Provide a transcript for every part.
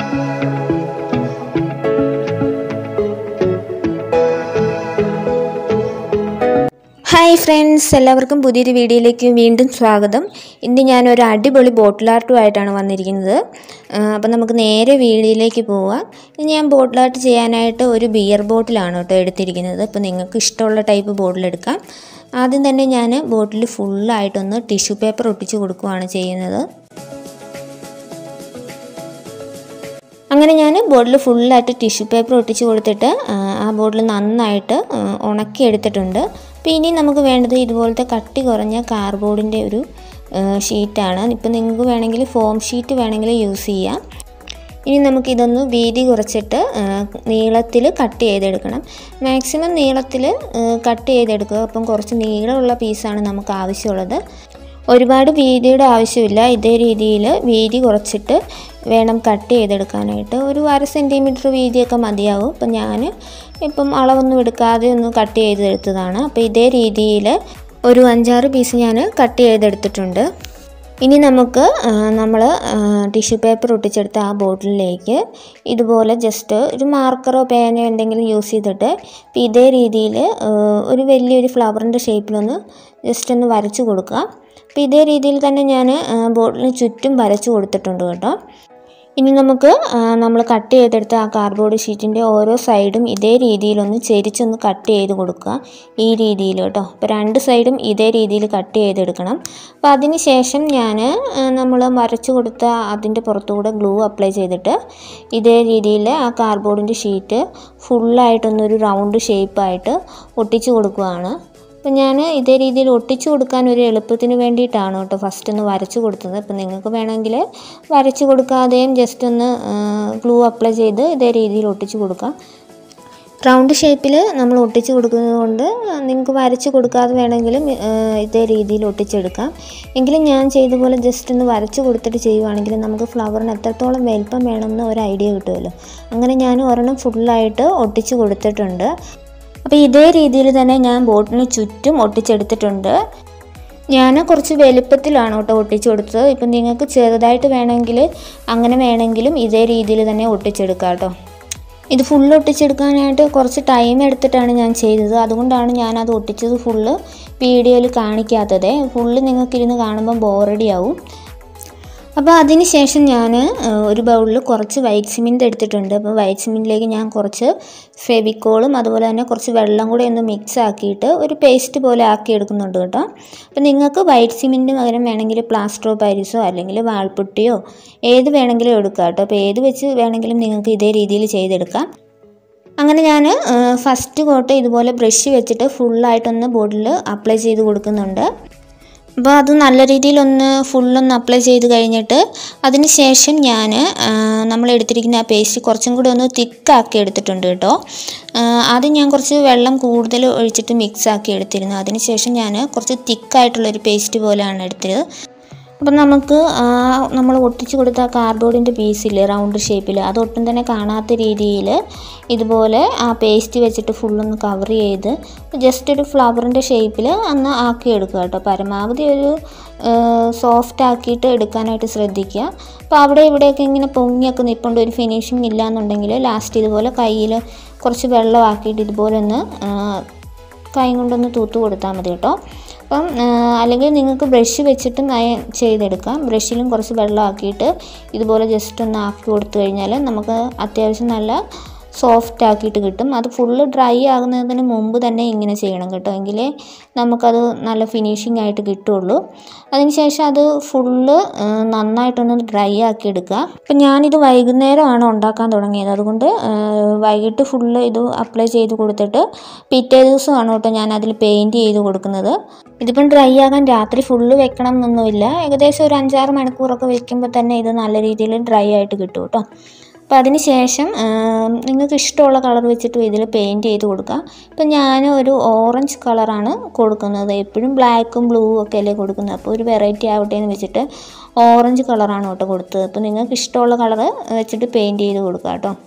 hi friends എല്ലാവർക്കും പുതിയൊരു വീഡിയോയിലേക്ക് വീണ്ടും സ്വാഗതം ഇന്ന് ഞാനൊരു അടിപൊളി ബോട്ടിൽ ആർട്ടുമായിട്ടാണ് വന്നിരിക്കുന്നത് അപ്പം നമുക്ക് നേരെ വീഡിയോയിലേക്ക് പോവാം ഇന്ന് ഞാൻ ബോട്ടിൽ ആർട്ട് ചെയ്യാനായിട്ട് ഒരു ബിയർ ബോട്ടിലാണ് കേട്ടോ എടുത്തിരിക്കുന്നത് അപ്പോൾ നിങ്ങൾക്ക് ഇഷ്ടമുള്ള ടൈപ്പ് ബോട്ടിൽ എടുക്കാം ആദ്യം തന്നെ ഞാൻ ബോട്ടിൽ ഫുള്ളായിട്ടൊന്ന് ടിഷ്യൂ പേപ്പർ ഒട്ടിച്ച് കൊടുക്കുകയാണ് ചെയ്യുന്നത് അങ്ങനെ ഞാൻ ബോട്ടിൽ ഫുള്ളായിട്ട് ടിഷ്യൂ പേപ്പർ ഒട്ടിച്ച് കൊടുത്തിട്ട് ആ, ആ ബോട്ടിൽ നന്നായിട്ട് ആ, ഉണക്കി എടുത്തിട്ടുണ്ട് അപ്പോൾ ഇനി നമുക്ക് വേണ്ടത് ഇതുപോലത്തെ കട്ടി കുറഞ്ഞ കാർഡ്ബോർഡിൻ്റെ ഒരു ആ, ഷീറ്റാണ് ഇപ്പം നിങ്ങൾക്ക് വേണമെങ്കിൽ ഫോം ഷീറ്റ് വേണമെങ്കിൽ യൂസ് ചെയ്യാം ഇനി നമുക്കിതൊന്ന് വീതി കുറച്ചിട്ട് നീളത്തിൽ കട്ട് ചെയ്തെടുക്കണം മാക്സിമം നീളത്തിൽ കട്ട് ചെയ്തെടുക്കുക അപ്പം കുറച്ച് നീളമുള്ള പീസാണ് നമുക്ക് ആവശ്യമുള്ളത് ഒരുപാട് വീതിയുടെ ആവശ്യമില്ല ഇതേ രീതിയിൽ വീതി കുറച്ചിട്ട് വേണം കട്ട് ചെയ്തെടുക്കാനായിട്ട് ഒരു അര സെൻറ്റിമീറ്റർ വീതിയൊക്കെ മതിയാവും അപ്പം ഞാൻ ഇപ്പം അളവൊന്നും എടുക്കാതെ ഒന്ന് കട്ട് ചെയ്തെടുത്തതാണ് അപ്പോൾ ഇതേ രീതിയിൽ ഒരു അഞ്ചാറ് പീസ് ഞാൻ കട്ട് ചെയ്തെടുത്തിട്ടുണ്ട് ഇനി നമുക്ക് നമ്മൾ ടിഷ്യൂ പേപ്പർ ഒട്ടിച്ചെടുത്ത ആ ബോട്ടിലിലേക്ക് ഇതുപോലെ ജസ്റ്റ് ഒരു മാർക്കറോ പേനയോ എന്തെങ്കിലും യൂസ് ചെയ്തിട്ട് ഇപ്പം ഇതേ രീതിയിൽ ഒരു വലിയൊരു ഫ്ലവറിൻ്റെ ഷേപ്പിലൊന്ന് ജസ്റ്റ് ഒന്ന് വരച്ച് കൊടുക്കുക അപ്പോൾ ഇതേ രീതിയിൽ തന്നെ ഞാൻ ബോട്ടിലിന് ചുറ്റും വരച്ച് കൊടുത്തിട്ടുണ്ട് കേട്ടോ ഇനി നമുക്ക് നമ്മൾ കട്ട് ചെയ്തെടുത്ത ആ കാർഡ്ബോർഡ് ഷീറ്റിൻ്റെ ഓരോ സൈഡും ഇതേ രീതിയിലൊന്ന് ചെരിച്ചൊന്ന് കട്ട് ചെയ്ത് കൊടുക്കുക ഈ രീതിയിൽ കേട്ടോ അപ്പോൾ രണ്ട് സൈഡും ഇതേ രീതിയിൽ കട്ട് ചെയ്തെടുക്കണം അപ്പോൾ അതിന് ശേഷം ഞാൻ നമ്മൾ വരച്ച് കൊടുത്ത അതിൻ്റെ പുറത്തുകൂടെ ഗ്ലൂ അപ്ലൈ ചെയ്തിട്ട് ഇതേ രീതിയിൽ ആ കാർഡ്ബോർഡിൻ്റെ ഷീറ്റ് ഫുള്ളായിട്ടൊന്നൊരു റൗണ്ട് ഷേപ്പായിട്ട് ഒട്ടിച്ച് കൊടുക്കുകയാണ് അപ്പം ഞാൻ ഇതേ രീതിയിൽ ഒട്ടിച്ചു കൊടുക്കാൻ ഒരു എളുപ്പത്തിന് വേണ്ടിയിട്ടാണ് കേട്ടോ ഫസ്റ്റ് ഒന്ന് വരച്ച് കൊടുത്തത് അപ്പം നിങ്ങൾക്ക് വേണമെങ്കിൽ വരച്ച് കൊടുക്കാതെയും ജസ്റ്റ് ഒന്ന് ഗ്ലൂ അപ്ലൈ ചെയ്ത് ഇതേ രീതിയിൽ ഒട്ടിച്ചു കൊടുക്കാം റൗണ്ട് ഷേപ്പിൽ നമ്മൾ ഒട്ടിച്ച് കൊടുക്കുന്നത് കൊണ്ട് നിങ്ങൾക്ക് വരച്ച് കൊടുക്കാതെ വേണമെങ്കിലും ഇതേ രീതിയിൽ ഒട്ടിച്ചെടുക്കാം എങ്കിലും ഞാൻ ചെയ്ത പോലെ ജസ്റ്റ് ഒന്ന് വരച്ച് കൊടുത്തിട്ട് ചെയ്യുവാണെങ്കിൽ നമുക്ക് ഫ്ലവറിന് എത്രത്തോളം വലിപ്പം വേണമെന്ന് ഒരു ഐഡിയ കിട്ടുമല്ലോ അങ്ങനെ ഞാൻ ഒരെണ്ണം ഫുള്ളായിട്ട് ഒട്ടിച്ച് കൊടുത്തിട്ടുണ്ട് അപ്പോൾ ഇതേ രീതിയിൽ തന്നെ ഞാൻ ബോട്ടിന് ചുറ്റും ഒട്ടിച്ചെടുത്തിട്ടുണ്ട് ഞാൻ കുറച്ച് വലുപ്പത്തിലാണ് കേട്ടോ ഒട്ടിച്ചു കൊടുത്തത് ഇപ്പം നിങ്ങൾക്ക് ചെറുതായിട്ട് വേണമെങ്കിൽ അങ്ങനെ വേണമെങ്കിലും ഇതേ രീതിയിൽ തന്നെ ഒട്ടിച്ചെടുക്കാം കേട്ടോ ഇത് ഫുള്ള് ഒട്ടിച്ചെടുക്കാനായിട്ട് കുറച്ച് ടൈം എടുത്തിട്ടാണ് ഞാൻ ചെയ്തത് അതുകൊണ്ടാണ് ഞാൻ അത് ഒട്ടിച്ചത് ഫുള്ള് വീഡിയോയിൽ കാണിക്കാത്തത് ഫുള്ള് നിങ്ങൾക്കിരുന്ന് കാണുമ്പോൾ ബോറടിയാവും അപ്പോൾ അതിന് ശേഷം ഞാൻ ഒരു ബൗളിൽ കുറച്ച് വൈറ്റ് സിമെൻറ്റ് എടുത്തിട്ടുണ്ട് അപ്പോൾ വൈറ്റ് സിമെൻറ്റിലേക്ക് ഞാൻ കുറച്ച് ഫെവിക്കോളും അതുപോലെ തന്നെ കുറച്ച് വെള്ളം കൂടെ ഒന്ന് മിക്സ് ആക്കിയിട്ട് ഒരു പേസ്റ്റ് പോലെ ആക്കി എടുക്കുന്നുണ്ട് കേട്ടോ അപ്പോൾ നിങ്ങൾക്ക് വൈറ്റ് സിമെൻറ്റ് പകരം വേണമെങ്കിൽ പ്ലാസ്റ്റർ ഓഫ് പാരീസോ അല്ലെങ്കിൽ വാൾപുട്ടിയോ ഏത് വേണമെങ്കിലും എടുക്കാം കേട്ടോ അപ്പോൾ ഏത് വെച്ച് വേണമെങ്കിലും നിങ്ങൾക്ക് ഇതേ രീതിയിൽ ചെയ്തെടുക്കാം അങ്ങനെ ഞാൻ ഫസ്റ്റ് കോട്ട് ഇതുപോലെ ബ്രഷ് വെച്ചിട്ട് ഫുള്ളായിട്ടൊന്ന് ബോർഡിൽ അപ്ലൈ ചെയ്ത് കൊടുക്കുന്നുണ്ട് അപ്പോൾ അത് നല്ല രീതിയിലൊന്ന് ഫുള്ളൊന്ന് അപ്ലൈ ചെയ്ത് കഴിഞ്ഞിട്ട് അതിന് ശേഷം ഞാൻ നമ്മൾ എടുത്തിരിക്കുന്ന ആ പേസ്റ്റ് കുറച്ചും കൂടി ഒന്ന് തിക്കാക്കി എടുത്തിട്ടുണ്ട് കേട്ടോ ആദ്യം ഞാൻ കുറച്ച് വെള്ളം കൂടുതൽ ഒഴിച്ചിട്ട് മിക്സ് ആക്കി എടുത്തിരുന്നു അതിന് ശേഷം ഞാൻ കുറച്ച് തിക്കായിട്ടുള്ളൊരു പേസ്റ്റ് പോലെയാണ് എടുത്തത് അപ്പം നമുക്ക് നമ്മൾ ഒട്ടിച്ച് കൊടുത്ത കാർഡ്ബോർഡിൻ്റെ പീസില്ലേ റൗണ്ട് ഷേപ്പിൽ അത് ഒട്ടും തന്നെ കാണാത്ത രീതിയിൽ ഇതുപോലെ ആ പേസ്റ്റ് വെച്ചിട്ട് ഫുള്ളൊന്ന് കവർ ചെയ്ത് ജസ്റ്റ് ഒരു ഫ്ലവറിൻ്റെ ഷേപ്പിൽ അന്ന് ആക്കി എടുക്കുക കേട്ടോ പരമാവധി ഒരു സോഫ്റ്റ് ആക്കിയിട്ട് എടുക്കാനായിട്ട് ശ്രദ്ധിക്കുക അപ്പോൾ അവിടെ ഇവിടെയൊക്കെ ഇങ്ങനെ പൊങ്ങിയൊക്കെ നിൽപ്പുണ്ട് ഒരു ഫിനിഷിങ് ഇല്ല എന്നുണ്ടെങ്കിൽ ലാസ്റ്റ് ഇതുപോലെ കയ്യിൽ കുറച്ച് വെള്ളം ആക്കിയിട്ട് ഇതുപോലെ ഒന്ന് കൈ കൊണ്ടൊന്ന് തൂത്ത് കൊടുത്താൽ മതി കേട്ടോ അപ്പം അല്ലെങ്കിൽ നിങ്ങൾക്ക് ബ്രഷ് വെച്ചിട്ടും ചെയ്തെടുക്കാം ബ്രഷിലും കുറച്ച് വെള്ളം ആക്കിയിട്ട് ഇതുപോലെ ജസ്റ്റ് ഒന്ന് ആക്കി കൊടുത്തു കഴിഞ്ഞാൽ നമുക്ക് അത്യാവശ്യം നല്ല സോഫ്റ്റ് ആക്കിയിട്ട് കിട്ടും അത് ഫുള്ള് ഡ്രൈ ആകുന്നതിന് മുമ്പ് തന്നെ ഇങ്ങനെ ചെയ്യണം കേട്ടോ എങ്കിലേ നമുക്കത് നല്ല ഫിനിഷിംഗ് ആയിട്ട് കിട്ടുള്ളൂ അതിനുശേഷം അത് ഫുള്ള് നന്നായിട്ടൊന്ന് ഡ്രൈ ആക്കി എടുക്കുക അപ്പം ഞാനിത് വൈകുന്നേരമാണ് ഉണ്ടാക്കാൻ തുടങ്ങിയത് അതുകൊണ്ട് വൈകിട്ട് ഫുള്ള് ഇത് അപ്ലൈ ചെയ്ത് കൊടുത്തിട്ട് പിറ്റേ ദിവസമാണ് കേട്ടോ ഞാൻ അതിൽ പെയിൻറ്റ് ചെയ്ത് കൊടുക്കുന്നത് ഇതിപ്പം ഡ്രൈ ആകാൻ രാത്രി ഫുള്ള് വെക്കണം എന്നൊന്നുമില്ല ഏകദേശം ഒരു അഞ്ചാറ് മണിക്കൂറൊക്കെ വെക്കുമ്പോൾ തന്നെ ഇത് നല്ല രീതിയിൽ ഡ്രൈ ആയിട്ട് കിട്ടും കേട്ടോ അപ്പോൾ അതിന് ശേഷം നിങ്ങൾക്ക് ഇഷ്ടമുള്ള കളർ വെച്ചിട്ട് ഇതിൽ പെയിൻറ്റ് ചെയ്ത് കൊടുക്കാം ഇപ്പം ഞാൻ ഒരു ഓറഞ്ച് കളറാണ് കൊടുക്കുന്നത് എപ്പോഴും ബ്ലാക്കും ബ്ലൂവും ഒക്കെ അല്ലേ കൊടുക്കുന്നത് അപ്പോൾ ഒരു വെറൈറ്റി ആവട്ടെ എന്ന് വെച്ചിട്ട് ഓറഞ്ച് കളറാണ് കേട്ടോ കൊടുത്തത് അപ്പോൾ നിങ്ങൾക്ക് ഇഷ്ടമുള്ള കളർ വെച്ചിട്ട് പെയിൻറ്റ് ചെയ്ത് കൊടുക്കാം കേട്ടോ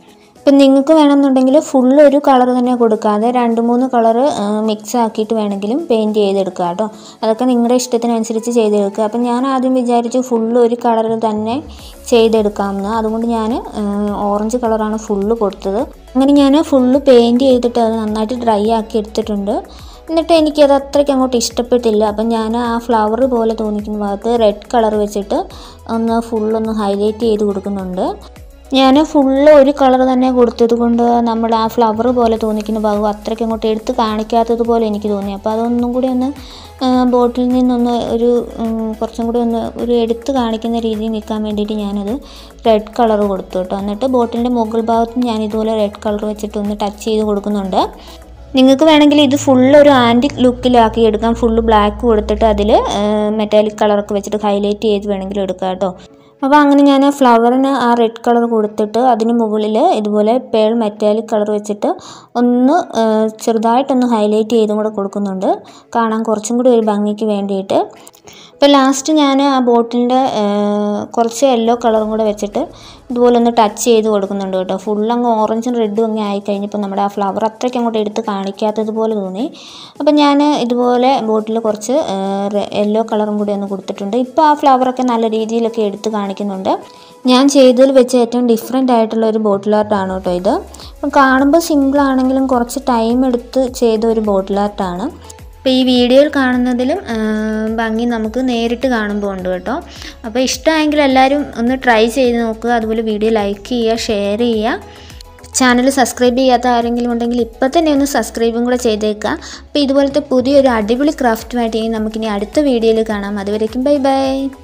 ഇപ്പം നിങ്ങൾക്ക് വേണമെന്നുണ്ടെങ്കിൽ ഫുൾ ഒരു കളർ തന്നെ കൊടുക്കാതെ രണ്ട് മൂന്ന് കളർ മിക്സ് ആക്കിയിട്ട് വേണമെങ്കിലും പെയിൻറ്റ് ചെയ്തെടുക്കുക കേട്ടോ അതൊക്കെ നിങ്ങളുടെ ഇഷ്ടത്തിനനുസരിച്ച് ചെയ്തെടുക്കുക അപ്പം ഞാൻ ആദ്യം വിചാരിച്ചു ഫുള്ള് ഒരു കളറിൽ തന്നെ ചെയ്തെടുക്കാമെന്ന് അതുകൊണ്ട് ഞാൻ ഓറഞ്ച് കളറാണ് ഫുള്ള് കൊടുത്തത് അങ്ങനെ ഞാൻ ഫുള്ള് പെയിൻറ്റ് ചെയ്തിട്ട് അത് നന്നായിട്ട് ഡ്രൈ ആക്കി എടുത്തിട്ടുണ്ട് എന്നിട്ട് എനിക്കത് അത്രയ്ക്ക് അങ്ങോട്ട് ഇഷ്ടപ്പെട്ടില്ല അപ്പം ഞാൻ ആ ഫ്ലവർ പോലെ തോന്നിക്കുന്ന ഭാഗത്ത് റെഡ് കളർ വെച്ചിട്ട് ഒന്ന് ഫുള്ളൊന്ന് ഹൈലൈറ്റ് ചെയ്ത് കൊടുക്കുന്നുണ്ട് ഞാൻ ഫുള്ള് ഒരു കളർ തന്നെ കൊടുത്തത് കൊണ്ട് നമ്മൾ ആ ഫ്ലവർ പോലെ തോന്നിക്കുന്ന ഭാഗം അത്രയ്ക്ക് അങ്ങോട്ട് എടുത്ത് കാണിക്കാത്തത് പോലെ എനിക്ക് തോന്നി അപ്പോൾ അതൊന്നും കൂടി ഒന്ന് ബോട്ടിൽ നിന്നൊന്ന് ഒരു ഉം, കുറച്ചും കൂടി ഒന്ന് ഒരു എടുത്ത് കാണിക്കുന്ന രീതിയിൽ നിൽക്കാൻ വേണ്ടിയിട്ട് ഞാനത് റെഡ് കളർ കൊടുത്തു കേട്ടോ എന്നിട്ട് ബോട്ടിലിൻ്റെ മുകൾ ഭാഗത്ത് ഞാൻ ഇതുപോലെ റെഡ് കളർ വെച്ചിട്ട് ഒന്ന് ടച്ച് ചെയ്ത് കൊടുക്കുന്നുണ്ട് നിങ്ങൾക്ക് വേണമെങ്കിൽ ഇത് ഫുള്ള് ഒരു ആൻറ്റിക് ലുക്കിലാക്കി എടുക്കാം ഫുള്ള് ബ്ലാക്ക് കൊടുത്തിട്ട് അതിൽ മെറ്റാലിക് കളറൊക്കെ വെച്ചിട്ട് ഹൈലൈറ്റ് ചെയ്ത് വേണമെങ്കിൽ എടുക്കാം കേട്ടോ അപ്പോൾ അങ്ങനെ ഞാൻ ഫ്ലവറിന് ആ റെഡ് കളർ കൊടുത്തിട്ട് അതിന് മുകളിൽ ഇതുപോലെ പേൾ മെറ്റാലിക് കളർ വെച്ചിട്ട് ഒന്ന് ആ, ചെറുതായിട്ടൊന്ന് ഹൈലൈറ്റ് ചെയ്തും കൂടെ കൊടുക്കുന്നുണ്ട് കാണാൻ കുറച്ചും കൂടി ഒരു ഭംഗിക്ക് വേണ്ടിയിട്ട് അപ്പോൾ ലാസ്റ്റ് ഞാൻ ആ ബോട്ടിലിൻ്റെ കുറച്ച് യെല്ലോ കളറും കൂടെ വെച്ചിട്ട് ഇതുപോലെ ഒന്ന് ടച്ച് ചെയ്ത് കൊടുക്കുന്നുണ്ട് കേട്ടോ ഫുൾ അങ്ങ് ഓറഞ്ചും റെഡും അങ്ങ് ആയി കഴിഞ്ഞപ്പോൾ നമ്മുടെ ആ ഫ്ലവർ അത്രയ്ക്ക് അങ്ങോട്ട് എടുത്ത് കാണിക്കാത്തതുപോലെ തോന്നി അപ്പോൾ ഞാൻ ഇതുപോലെ ബോട്ടിൽ കുറച്ച് യെല്ലോ കളറും കൂടി ഒന്ന് കൊടുത്തിട്ടുണ്ട് ഇപ്പോൾ ആ ഫ്ലവറൊക്കെ നല്ല രീതിയിലൊക്കെ എടുത്ത് കാണിക്കുന്നുണ്ട് ഞാൻ ചെയ്തതിൽ വെച്ച് ഏറ്റവും ഡിഫറെൻ്റ് ആയിട്ടുള്ള ഒരു ബോട്ടിൽ ആർട്ടാണ് കേട്ടോ ഇത് അപ്പം കാണുമ്പോൾ സിമ്പിൾ ആണെങ്കിലും കുറച്ച് ടൈം എടുത്ത് ചെയ്ത ഒരു ബോട്ടിൽ ആർട്ടാണ് അപ്പോൾ ഈ വീഡിയോയിൽ കാണുന്നതിലും ആ, ഭംഗി നമുക്ക് നേരിട്ട് കാണുമ്പോൾ ഉണ്ട് കേട്ടോ അപ്പോൾ ഇഷ്ടമായെങ്കിൽ എല്ലാവരും ഒന്ന് ട്രൈ ചെയ്ത് നോക്കുക അതുപോലെ വീഡിയോ ലൈക്ക് ചെയ്യുക ഷെയർ ചെയ്യുക ചാനൽ സബ്സ്ക്രൈബ് ചെയ്യാത്ത ആരെങ്കിലും ഉണ്ടെങ്കിൽ ഇപ്പം തന്നെ ഒന്ന് സബ്സ്ക്രൈബും കൂടെ ചെയ്തേക്കുക അപ്പോൾ ഇതുപോലത്തെ പുതിയൊരു അടിപൊളി ക്രാഫ്റ്റുമായിട്ട് ഇനി നമുക്കിനി അടുത്ത വീഡിയോയിൽ കാണാം അതുവരേക്കും ബൈ ബൈ